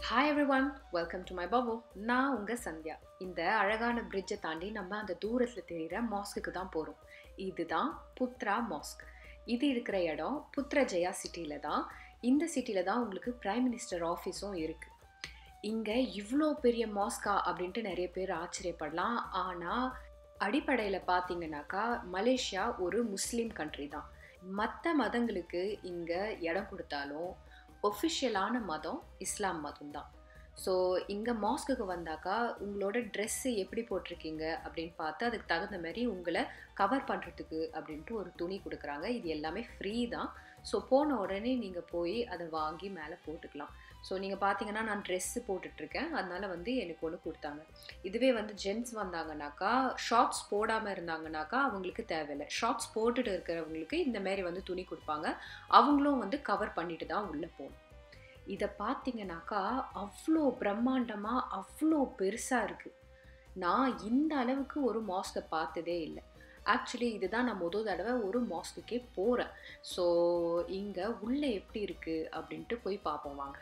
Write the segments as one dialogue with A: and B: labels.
A: hi everyone welcome to my பபு நான் உங்கள் சந்தியா இந்த அழகான பிரிட்ஜை தாண்டி நம்ம அந்த தூரத்தில் தெரிகிற மாஸ்க்கு தான் போகிறோம் இதுதான் புத்ரா மாஸ்க் இது இருக்கிற இடம் புத்ரஜயா சிட்டியில் தான் இந்த சிட்டியில் தான் உங்களுக்கு பிரைம் மினிஸ்டர் ஆஃபீஸும் இருக்குது இங்கே இவ்வளோ பெரிய மாஸ்கா அப்படின்ட்டு நிறைய பேர் ஆச்சரியப்படலாம் ஆனால் அடிப்படையில் பார்த்தீங்கன்னாக்கா மலேசியா ஒரு முஸ்லீம் கண்ட்ரி தான் மற்ற மதங்களுக்கு இங்கே இடம் கொடுத்தாலும் ஒஃபிஷியலான மதம் இஸ்லாம் மதம் தான் ஸோ இங்கே மாஸ்க்குக்கு வந்தாக்கா உங்களோட ட்ரெஸ்ஸு எப்படி போட்டிருக்கீங்க அப்படின்னு பார்த்து அதுக்கு தகுந்த மாதிரி உங்களை கவர் பண்ணுறதுக்கு அப்படின்ட்டு ஒரு துணி கொடுக்குறாங்க இது எல்லாமே ஃப்ரீ தான் ஸோ போன உடனே நீங்கள் போய் அதை வாங்கி மேலே போட்டுக்கலாம் ஸோ நீங்கள் பார்த்தீங்கன்னா நான் ட்ரெஸ்ஸு போட்டுட்ருக்கேன் அதனால் வந்து எனக்கு ஒன்று கொடுத்தாங்க இதுவே வந்து ஜென்ஸ் வந்தாங்கனாக்கா ஷார்ட்ஸ் போடாமல் இருந்தாங்கனாக்கா அவங்களுக்கு தேவையில்லை ஷார்ட்ஸ் போட்டுட்டு இருக்கிறவங்களுக்கு இந்த மாதிரி வந்து துணி கொடுப்பாங்க அவங்களும் வந்து கவர் பண்ணிட்டு தான் உள்ளே போகணும் இதை பார்த்தீங்கன்னாக்கா அவ்வளோ பிரம்மாண்டமாக அவ்வளோ பெருசாக இருக்குது நான் இந்த அளவுக்கு ஒரு மாஸ்கை பார்த்ததே இல்லை ஆக்சுவலி இதுதான் நான் முதல் தடவை ஒரு மாஸ்க்குக்கே போகிறேன் ஸோ இங்கே உள்ளே எப்படி இருக்குது அப்படின்ட்டு போய் பார்ப்போம் வாங்க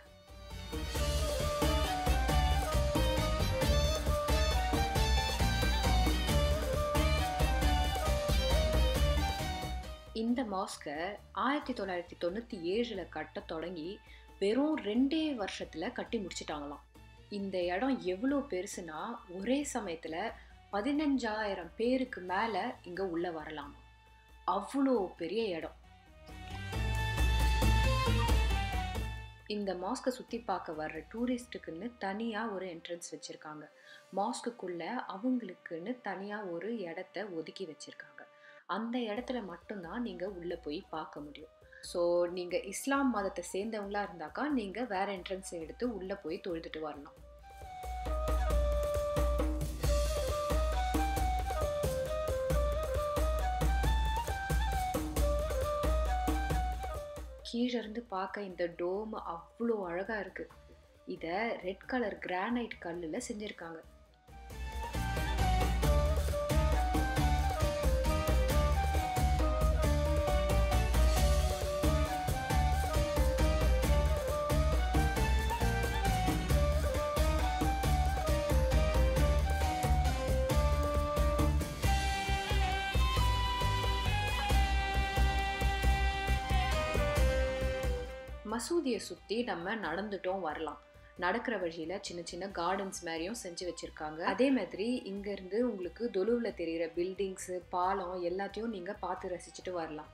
A: இந்த மாஸ்கை ஆயிரத்தி தொள்ளாயிரத்தி தொண்ணூற்றி ஏழில் கட்ட தொடங்கி வெறும் ரெண்டே வருஷத்தில் கட்டி முடிச்சிட்டாங்களாம் இந்த இடம் எவ்வளோ பெருசுனா ஒரே சமயத்தில் பதினஞ்சாயிரம் பேருக்கு மேலே இங்கே உள்ளே வரலாம் அவ்வளோ பெரிய இடம் இந்த மாஸ்கை சுற்றி பார்க்க வர்ற டூரிஸ்ட்டுக்குன்னு தனியாக ஒரு என்ட்ரன்ஸ் வச்சுருக்காங்க மாஸ்க்குள்ளே அவங்களுக்குன்னு தனியாக ஒரு இடத்த ஒதுக்கி வச்சுருக்காங்க அந்த இடத்துல மட்டும்தான் நீங்கள் உள்ளே போய் பார்க்க முடியும் ஸோ நீங்கள் இஸ்லாம் மதத்தை சேர்ந்தவங்களா இருந்தாக்கா நீங்கள் வேறு என்ட்ரன்ஸ் எடுத்து உள்ளே போய் தொழுதுட்டு வரலாம் கீழே இருந்து பார்க்க இந்த டோம் அவ்வளோ அழகாக இருக்குது இதை ரெட் கலர் கிரானைட் கல்லில் செஞ்சுருக்காங்க மசூதியை சுற்றி நம்ம நடந்துட்டோம் வரலாம் நடக்கிற வழியில் சின்ன சின்ன கார்டன்ஸ் மாதிரியும் செஞ்சு வச்சுருக்காங்க அதே மாதிரி இங்கேருந்து உங்களுக்கு தொழுவில் தெரிகிற பில்டிங்ஸு பாலம் எல்லாத்தையும் நீங்கள் பார்த்து ரசிச்சுட்டு வரலாம்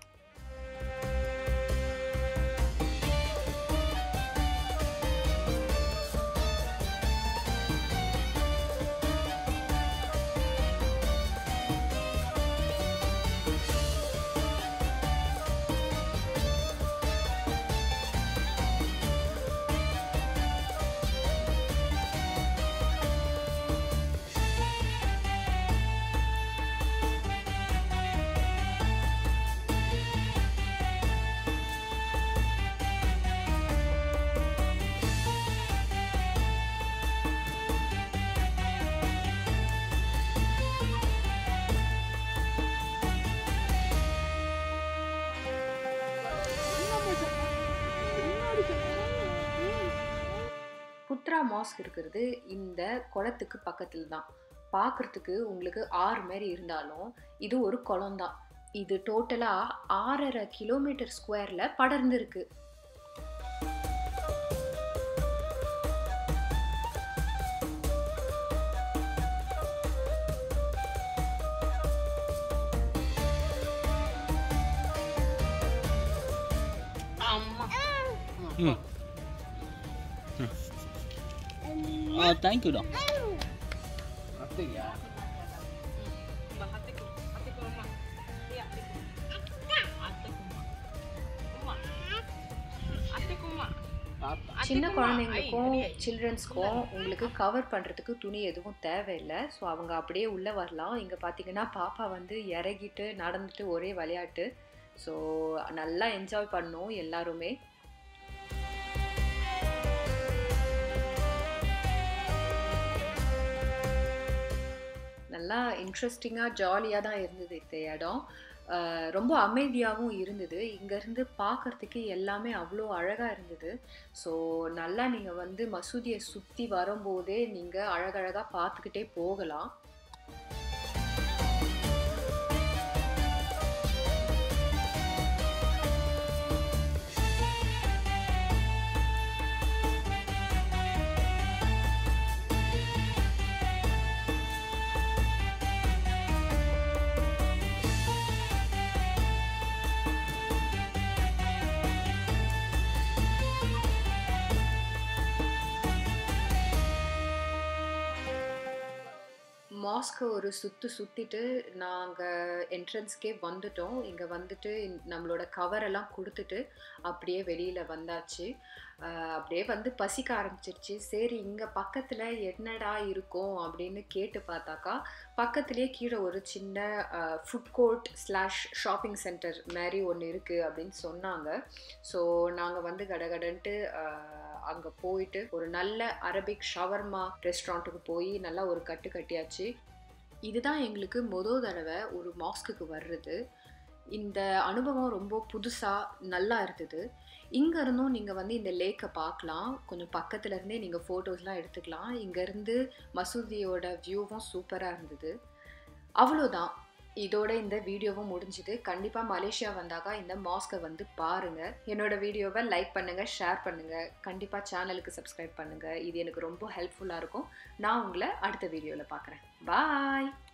A: புத்ரா மாஸ்க் இருக்கிறது இந்த குளத்துக்கு பக்கத்தில் தான் பார்க்குறதுக்கு உங்களுக்கு ஆறு மாதிரி இருந்தாலும் இது ஒரு குளம் தான் இது டோட்டலாக ஆறரை கிலோமீட்டர் ஸ்கொயரில் படர்ந்துருக்கு
B: ம் ஆ தேங்க்யூடா
A: சின்ன குழந்தைங்களுக்கும் சில்ட்ரன்ஸ்க்கும் உங்களுக்கு கவர் பண்ணுறதுக்கு துணி எதுவும் தேவையில்லை ஸோ அவங்க அப்படியே உள்ளே வரலாம் இங்கே பார்த்தீங்கன்னா பாப்பா வந்து இறங்கிட்டு நடந்துட்டு ஒரே விளையாட்டு ஸோ நல்லா என்ஜாய் பண்ணோம் எல்லாருமே நல்லா இன்ட்ரெஸ்டிங்காக ஜாலியாக தான் இருந்தது இந்த இடம் அஹ், ரொம்ப அமைதியாகவும் இருந்தது இங்கேருந்து பார்க்கறதுக்கு எல்லாமே அவ்வளோ அழகாக இருந்தது ஸோ நல்லா நீங்கள் வந்து மசூதியை சுற்றி வரும்போதே நீங்கள் அழகழகாக பார்த்துக்கிட்டே போகலாம் மாஸ்க்கு ஒரு சுற்று சுற்றிட்டு நாங்கள் என்ட்ரன்ஸ்க்கே வந்துட்டோம் இங்கே வந்துட்டு இந்த- நம்மளோட கவர் எல்லாம் கொடுத்துட்டு அப்படியே வெளியில் வந்தாச்சு அஹ் அப்படியே வந்து பசிக்க ஆரம்பிச்சிருச்சு சரி இங்கே பக்கத்தில் என்னடா இருக்கும் அப்படின்னு கேட்டு பார்த்தாக்கா பக்கத்துலேயே கீழே ஒரு சின்ன food court slash shopping centre மாதிரி ஒன்று இருக்குது அப்படின்னு சொன்னாங்க ஸோ நாங்கள் வந்து கடகடன்ட்டு அங்கே போயிட்டு ஒரு நல்ல அரபிக் ஷவர்மா ரெஸ்டாரண்ட்டுக்கு போய் நல்லா ஒரு கட்டு கட்டியாச்சு இதுதான் எங்களுக்கு மொதல் தடவை ஒரு மாஸ்க்குக்கு வர்றது இந்த அனுபவம் ரொம்ப புதுசாக நல்லா இருந்தது இங்க இருந்தும் நீங்கள் வந்து இந்த லேக்கை பார்க்கலாம் கொஞ்சம் பக்கத்துல இருந்தே நீங்கள் ஃபோட்டோஸ்லாம் எடுத்துக்கலாம் இங்கேருந்து மசூதியோட வியூவும் சூப்பராக இருந்தது அவ்வளோதான் இதோட இந்த வீடியோவும் முடிஞ்சுது கண்டிப்பாக மலேசியா வந்தாக்கா இந்த மாஸ்கை வந்து பாருங்கள் என்னோட வீடியோவை லைக் பண்ணுங்கள் ஷேர் பண்ணுங்கள் கண்டிப்பாக சேனலுக்கு சப்ஸ்கிரைப் பண்ணுங்கள் இது எனக்கு ரொம்ப ஹெல்ப்ஃபுல்லாக இருக்கும் நான் உங்களை அடுத்த வீடியோவில் பார்க்குறேன் பாய்